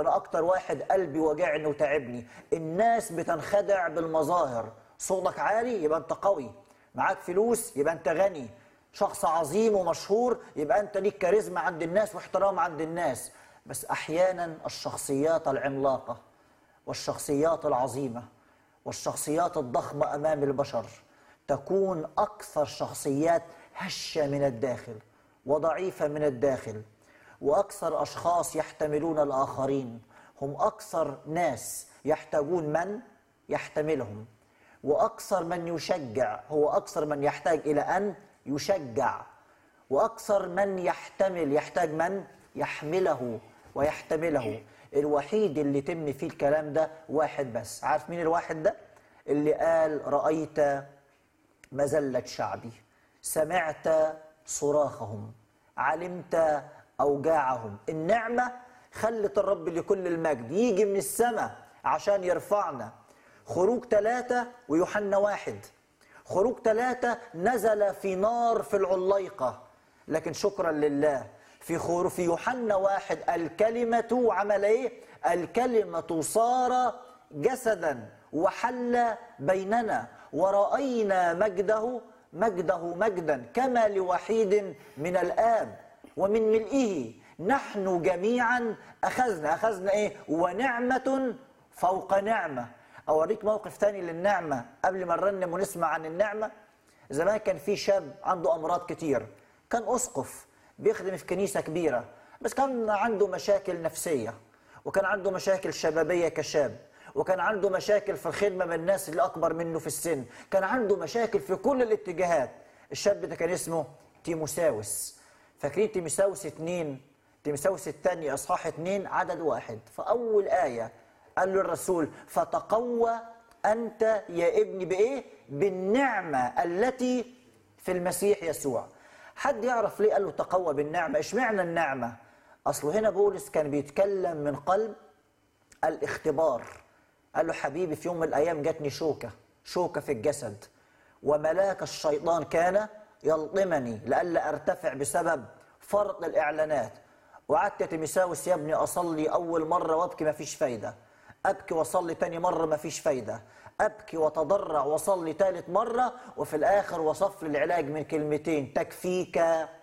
وانا اكتر واحد قلبي وجعني وتعبني الناس بتنخدع بالمظاهر صوتك عالي يبقى انت قوي معاك فلوس يبقى انت غني شخص عظيم ومشهور يبقى انت ليك كاريزما عند الناس واحترام عند الناس بس احيانا الشخصيات العملاقه والشخصيات العظيمه والشخصيات الضخمه امام البشر تكون اكثر شخصيات هشه من الداخل وضعيفه من الداخل واكثر اشخاص يحتملون الاخرين هم اكثر ناس يحتاجون من يحتملهم واكثر من يشجع هو اكثر من يحتاج الى ان يشجع واكثر من يحتمل يحتاج من يحمله ويحتمله الوحيد اللي تم فيه الكلام ده واحد بس عارف مين الواحد ده اللي قال رايت مذله شعبي سمعت صراخهم علمت اوجاعهم النعمه خلت الرب لكل المجد يجي من السماء عشان يرفعنا خروج ثلاثة ويوحنا واحد خروج ثلاثة نزل في نار في العليقة لكن شكرا لله في خروج في يوحنا واحد الكلمة عمل ايه؟ الكلمة صار جسدا وحل بيننا ورأينا مجده مجده مجدا كما لوحيد من الآب ومن ملئه نحن جميعا أخذنا أخذنا إيه ونعمة فوق نعمة أوريك موقف تاني للنعمة قبل ما نرنم ونسمع عن النعمة زمان كان في شاب عنده أمراض كتير كان أسقف بيخدم في كنيسة كبيرة بس كان عنده مشاكل نفسية وكان عنده مشاكل شبابية كشاب وكان عنده مشاكل في الخدمة من الناس اللي أكبر منه في السن كان عنده مشاكل في كل الاتجاهات الشاب ده كان اسمه تيموساوس فاكرين تيموساوس اتنين تيموساوس الثاني اصحاح اتنين عدد واحد فاول ايه قال له الرسول فتقوى انت يا ابني بايه بالنعمه التي في المسيح يسوع حد يعرف ليه قال له تقوى بالنعمه اشمعنى النعمه اصله هنا بولس كان بيتكلم من قلب الاختبار قال له حبيبي في يوم من الايام جاتني شوكه شوكه في الجسد وملاك الشيطان كان يلطمني لئلا ارتفع بسبب فرط الاعلانات وقعدت يا تيمساوس يا ابني اصلي اول مره وابكي ما فيش فايده ابكي واصلي تاني مره ما فيش فايده ابكي واتضرع واصلي ثالث مره وفي الاخر وصف لي العلاج من كلمتين تكفيك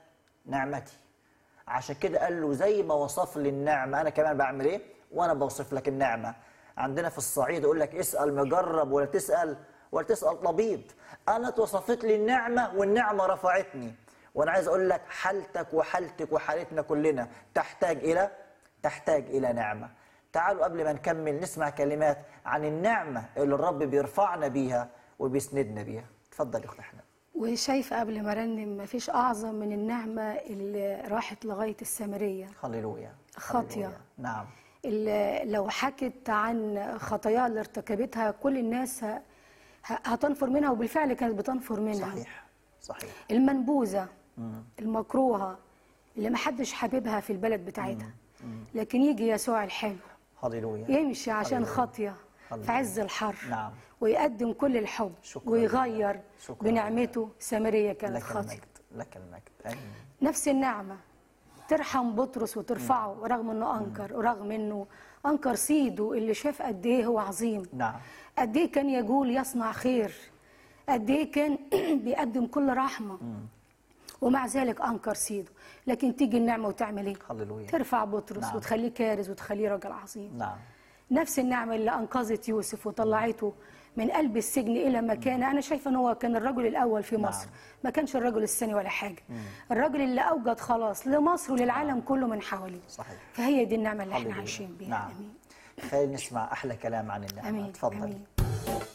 نعمتي عشان كده قال له زي ما وصف لي النعمه انا كمان بعمل ايه وانا بوصف لك النعمه عندنا في الصعيد يقول لك اسال مجرب ولا تسال ولا تسال طبيب انا اتوصفت لي النعمه والنعمه رفعتني وانا عايز اقول لك حالتك وحالتك وحالتنا كلنا تحتاج الى تحتاج الى نعمه تعالوا قبل ما نكمل نسمع كلمات عن النعمه اللي الرب بيرفعنا بيها وبيسندنا بيها اتفضل يا اخت احمد وشايفه قبل ما رنم مفيش اعظم من النعمه اللي راحت لغايه السامريه هللويا خاطية. هللويا. نعم اللي لو حكت عن خطاياها اللي ارتكبتها كل الناس ه- ه- هتنفر منها وبالفعل كانت بتنفر منها صحيح صحيح المنبوذه المكروهه اللي محدش حاببها في البلد بتاعتها لكن يجي يسوع الحلو هللويا يمشي عشان هللويا. خاطيه هللويا. في عز الحر نعم. ويقدم كل الحب شكراً ويغير لله. شكراً بنعمته سامريه كانت لك خاطيه المجد لك المجد امين نفس النعمة ترحم بطرس وترفعه رغم انه انكر ورغم انه انكر سيده اللي شاف قد ايه هو عظيم نعم قد ايه كان يقول يصنع خير قد ايه كان بيقدم كل رحمه ومع ذلك انكر سيده لكن تيجي النعمه وتعمل ايه هللويا. ترفع بطرس نعم. وتخليه كارز وتخليه راجل عظيم نعم نفس النعمة اللي أنقذت يوسف وطلعته من قلب السجن إلى مكان أنا شايفة أن هو كان الرجل الأول في مصر نعم. ما كانش الرجل الثاني ولا حاجة الرجل اللي أوجد خلاص لمصر وللعالم كله من حواليه صحيح. فهي دي النعمة اللي احنا هللويا. عايشين بيها نعم أمين خلينا نسمع احلى كلام عن النعمه أمين اتفضل أمين